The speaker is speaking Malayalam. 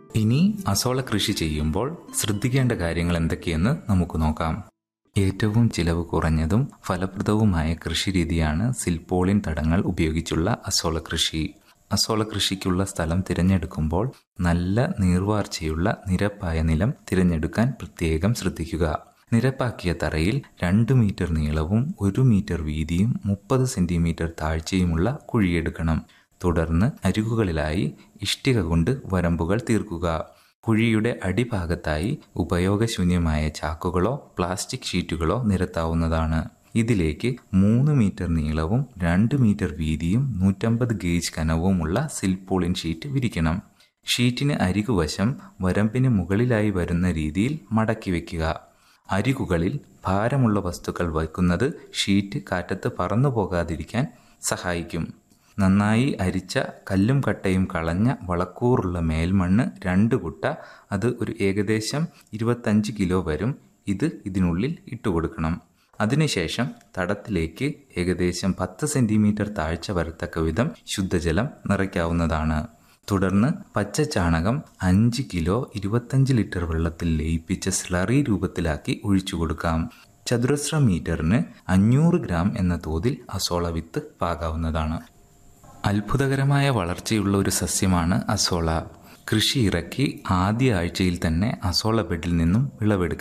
ഇനി അസോള കൃഷി ചെയ്യുമ്പോൾ ശ്രദ്ധിക്കേണ്ട കാര്യങ്ങൾ എന്തൊക്കെയെന്ന് നമുക്ക് നോക്കാം ഏറ്റവും ചിലവ് കുറഞ്ഞതും ഫലപ്രദവുമായ കൃഷിരീതിയാണ് സിൽപോളിൻ തടങ്ങൾ ഉപയോഗിച്ചുള്ള അസോള കൃഷി അസോള കൃഷിക്കുള്ള സ്ഥലം തിരഞ്ഞെടുക്കുമ്പോൾ നല്ല നീർവാർച്ചയുള്ള നിരപ്പായ നിലം തിരഞ്ഞെടുക്കാൻ പ്രത്യേകം ശ്രദ്ധിക്കുക നിരപ്പാക്കിയ തറയിൽ രണ്ട് മീറ്റർ നീളവും ഒരു മീറ്റർ വീതിയും മുപ്പത് സെന്റിമീറ്റർ താഴ്ചയുമുള്ള കുഴിയെടുക്കണം തുടർന്ന് അരികുകളിലായി ഇഷ്ടിക കൊണ്ട് വരമ്പുകൾ തീർക്കുക കുഴിയുടെ അടിഭാഗത്തായി ഉപയോഗശൂന്യമായ ചാക്കുകളോ പ്ലാസ്റ്റിക് ഷീറ്റുകളോ നിരത്താവുന്നതാണ് ഇതിലേക്ക് മൂന്ന് മീറ്റർ നീളവും രണ്ട് മീറ്റർ വീതിയും നൂറ്റമ്പത് ഗേജ് കനവുമുള്ള സിൽപോളിൻ ഷീറ്റ് വിരിക്കണം ഷീറ്റിന് അരികുവശം വരമ്പിന് മുകളിലായി വരുന്ന രീതിയിൽ മടക്കി വെക്കുക അരികുകളിൽ ഭാരമുള്ള വസ്തുക്കൾ വയ്ക്കുന്നത് ഷീറ്റ് കാറ്റത്ത് പറന്നു പോകാതിരിക്കാൻ സഹായിക്കും നന്നായി അരിച്ച കല്ലും കട്ടയും കളഞ്ഞ വളക്കൂറുള്ള മേൽമണ്ണ് രണ്ട് കുട്ട അത് ഒരു ഏകദേശം ഇരുപത്തഞ്ച് കിലോ വരും ഇത് ഇതിനുള്ളിൽ ഇട്ടുകൊടുക്കണം അതിനുശേഷം തടത്തിലേക്ക് ഏകദേശം പത്ത് സെന്റിമീറ്റർ താഴ്ച വരത്തക്ക വിധം ശുദ്ധജലം നിറയ്ക്കാവുന്നതാണ് തുടർന്ന് പച്ച ചാണകം അഞ്ച് കിലോ ഇരുപത്തഞ്ച് ലിറ്റർ വെള്ളത്തിൽ ലയിപ്പിച്ച സ്ലറി രൂപത്തിലാക്കി ഒഴിച്ചു കൊടുക്കാം ചതുരശ്ര മീറ്ററിന് അഞ്ഞൂറ് ഗ്രാം എന്ന തോതിൽ അസോള വിത്ത് പാകാവുന്നതാണ് അത്ഭുതകരമായ വളർച്ചയുള്ള ഒരു സസ്യമാണ് അസോള കൃഷി ഇറക്കി ആദ്യ ആഴ്ചയിൽ തന്നെ അസോള ബെഡിൽ നിന്നും വിളവെടുക്കാം